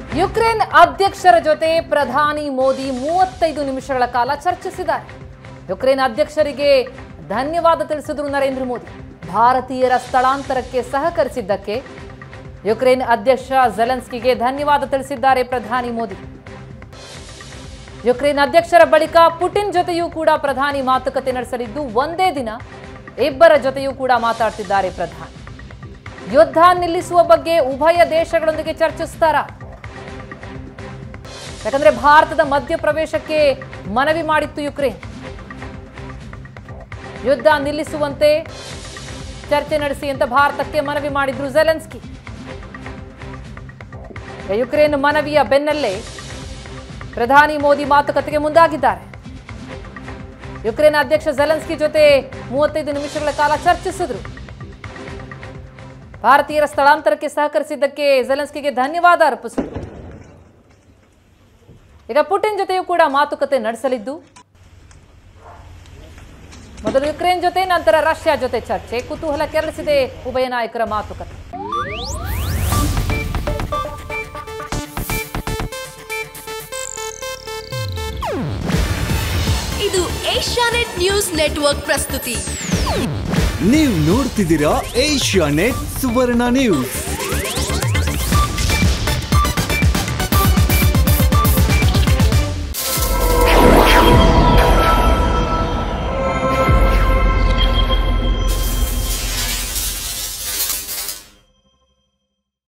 Ukraine ಅಧ್ಯಕ್ಷರ ಜೊತೆ ಪ್ರಧಾನಿ ಮೋದಿ ಮೂವತ್ತೈದು ನಿಮಿಷಗಳ ಕಾಲ ಚರ್ಚಿಸಿದ್ದಾರೆ ಯುಕ್ರೇನ್ ಅಧ್ಯಕ್ಷರಿಗೆ ಧನ್ಯವಾದ ತಿಳಿಸಿದ್ರು ನರೇಂದ್ರ ಮೋದಿ ಭಾರತೀಯರ ಸ್ಥಳಾಂತರಕ್ಕೆ ಸಹಕರಿಸಿದ್ದಕ್ಕೆ ಯುಕ್ರೇನ್ ಅಧ್ಯಕ್ಷ ಜೆಲೆನ್ಸ್ಕಿಗೆ ಧನ್ಯವಾದ ತಿಳಿಸಿದ್ದಾರೆ ಪ್ರಧಾನಿ ಮೋದಿ ಯುಕ್ರೇನ್ ಅಧ್ಯಕ್ಷರ ಬಳಿಕ ಪುಟಿನ್ ಜೊತೆಯೂ ಕೂಡ ಪ್ರಧಾನಿ ಮಾತುಕತೆ ನಡೆಸಲಿದ್ದು ಒಂದೇ ದಿನ ಇಬ್ಬರ ಜೊತೆಯೂ ಕೂಡ ಮಾತಾಡ್ತಿದ್ದಾರೆ ಪ್ರಧಾನಿ ಯುದ್ಧ ನಿಲ್ಲಿಸುವ ಬಗ್ಗೆ ಉಭಯ ದೇಶಗಳೊಂದಿಗೆ ಚರ್ಚಿಸ್ತಾರ ಯಾಕಂದ್ರೆ ಭಾರತದ ಮಧ್ಯಪ್ರವೇಶಕ್ಕೆ ಮನವಿ ಮಾಡಿತ್ತು ಯುಕ್ರೇನ್ ಯುದ್ಧ ನಿಲ್ಲಿಸುವಂತೆ ಚರ್ಚೆ ನಡೆಸಿ ಅಂತ ಭಾರತಕ್ಕೆ ಮನವಿ ಮಾಡಿದ್ರು ಜೆಲೆನ್ಸ್ಕಿ ಯುಕ್ರೇನ್ ಮನವಿಯ ಬೆನ್ನಲ್ಲೇ ಪ್ರಧಾನಿ ಮೋದಿ ಮಾತುಕತೆಗೆ ಮುಂದಾಗಿದ್ದಾರೆ ಯುಕ್ರೇನ್ ಅಧ್ಯಕ್ಷ ಜೆಲೆನ್ಸ್ಕಿ ಜೊತೆ ಮೂವತ್ತೈದು ನಿಮಿಷಗಳ ಕಾಲ ಚರ್ಚಿಸಿದ್ರು ಭಾರತೀಯರ ಸ್ಥಳಾಂತರಕ್ಕೆ ಸಹಕರಿಸಿದ್ದಕ್ಕೆ ಜೆಲೆನ್ಸ್ಕಿಗೆ ಧನ್ಯವಾದ ಅರ್ಪಿಸಿದ್ರು ಈಗ ಪುಟಿನ್ ಜೊತೆಯೂ ಕೂಡ ಮಾತುಕತೆ ನಡೆಸಲಿದ್ದು ಮೊದಲು ಯುಕ್ರೇನ್ ಜೊತೆ ನಂತರ ರಷ್ಯಾ ಜೊತೆ ಚರ್ಚೆ ಕುತೂಹಲ ಕೆರಳಿಸಿದೆ ಉಭಯ ನಾಯಕರ ಮಾತುಕತೆ ಇದು ಏಷ್ಯಾನೆಟ್ ನ್ಯೂಸ್ ನೆಟ್ವರ್ಕ್ ಪ್ರಸ್ತುತಿ ನೀವು ನೋಡ್ತಿದ್ದೀರಾ ಏಷ್ಯಾ ನೆಟ್ ಸುವರ್ಣ ನ್ಯೂಸ್